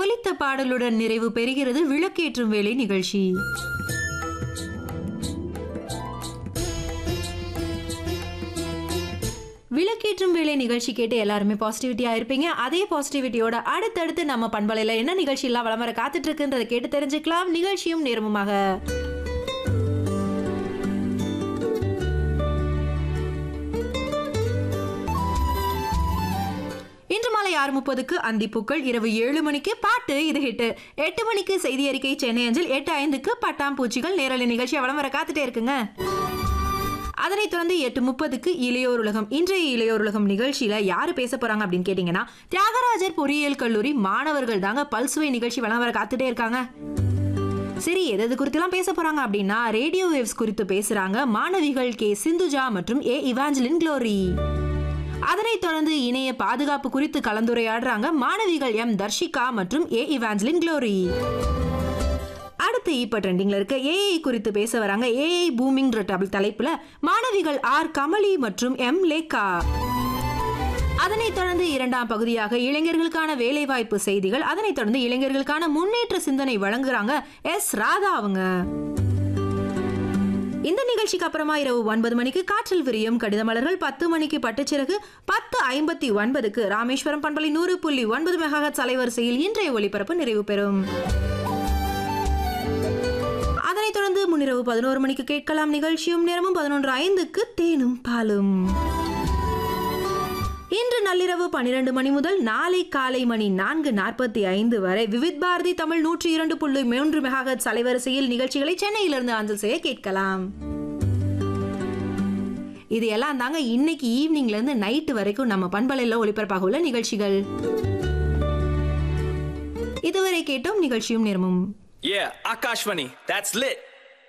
ஒலித்த பாடலுடன் நிறைவு பெறுகிறது விளக்கேற்றும் வேலை நிகழ்ச்சி விளக்கேற்றும் வேலை நிகழ்ச்சி கேட்டு எல்லாருமே பாசிட்டிவிட்டியா இருப்பீங்க அதே பாசிட்டிவிட்டியோட அடுத்தடுத்து நம்ம பண்பலையில என்ன நிகழ்ச்சி எல்லாம் வளம் வர காத்துட்டு இருக்குன்றதை கேட்டு தெரிஞ்சுக்கலாம் நிகழ்ச்சியும் நேரமுமாக இன்று மாலை ஆறு முப்பதுக்கு அந்திப்பூக்கள் இரவு ஏழு மணிக்கு பாட்டு இது ஹிட்டு எட்டு மணிக்கு செய்தி அறிக்கை சென்னை அஞ்சல் எட்டு ஐந்துக்கு பட்டாம்பூச்சிகள் நேரலை நிகழ்ச்சி வளம் வர காத்துட்டே இருக்குங்க அதனைத் தொடர்ந்து எட்டு முப்பதுக்கு இளையோர் உலகம் இன்றைய இளையோர் உலகம் நிகழ்ச்சியில யாரு பேச போறாங்க அப்படின்னு கேட்டீங்கன்னா தியாகராஜர் பொறியியல் கல்லூரி மாணவர்கள் தாங்க பல்சுவை நிகழ்ச்சி வளம் வர காத்துட்டே இருக்காங்க சரி எது எது குறித்துலாம் பேச போறாங்க அப்படின்னா ரேடியோ வேவ்ஸ் குறித்து பேசுறாங்க மாணவிகள் கே சிந்துஜா மற்றும் ஏ இவாஞ்சலின் க்ளோரி அதனைத் தொடர்ந்து இணைய பாதுகாப்பு குறித்து கலந்துரையாடுறாங்க மாணவிகள் எம் தர்ஷிகா மற்றும் ஏ இவாஞ்சலின் க்ளோரி அடுத்து இப்ப ட்ரெண்டிங்ல இருக்க ஏஐ குறித்து பேச வராங்க ஏஐ பூமிங் தலைப்புல மாணவிகள் ஆர் கமலி மற்றும் எம் லேகா அதனைத் தொடர்ந்து இரண்டாம் பகுதியாக இளைஞர்களுக்கான வேலைவாய்ப்பு செய்திகள் அதனைத் தொடர்ந்து இளைஞர்களுக்கான முன்னேற்ற சிந்தனை வழங்குறாங்க எஸ் ராதா அவங்க இந்த நிகழ்ச்சிக்கு அப்புறமா இரவு ஒன்பது மணிக்கு காற்றில் விரியும் கடிதமலர்கள் பத்து மணிக்கு பட்டுச்சிறகு பத்து ஐம்பத்தி ஒன்பதுக்கு ராமேஸ்வரம் பண்பலை நூறு புள்ளி ஒன்பது மெகாஹட் அலைவரிசையில் இன்றைய ஒளிபரப்பு நிறைவு பெறும் அதனைத் தொடர்ந்து முன்னிரவு பதினோரு மணிக்கு கேட்கலாம் நிகழ்ச்சியும் நேரமும் பதினொன்று ஐந்துக்கு தேனும் பாலும் இன்று நள்ளிரவு பன்னிரண்டு மணி முதல் நாளை காலை மணி நான்கு நாற்பத்தி ஐந்து வரை விவித் பாரதி தமிழ் நூற்றி இரண்டு புள்ளி மூன்று மெகாஹட் அலைவரிசையில் நிகழ்ச்சிகளை சென்னையிலிருந்து அஞ்சல் செய்ய கேட்கலாம் இது எல்லாம் தாங்க இன்னைக்கு ஈவினிங்ல இருந்து நைட்டு வரைக்கும் நம்ம பண்பலையில் ஒளிபரப்பாக உள்ள நிகழ்ச்சிகள் இதுவரை கேட்டோம் நிகழ்ச்சியும் நேரமும் Yeah, Akashvani, that's lit.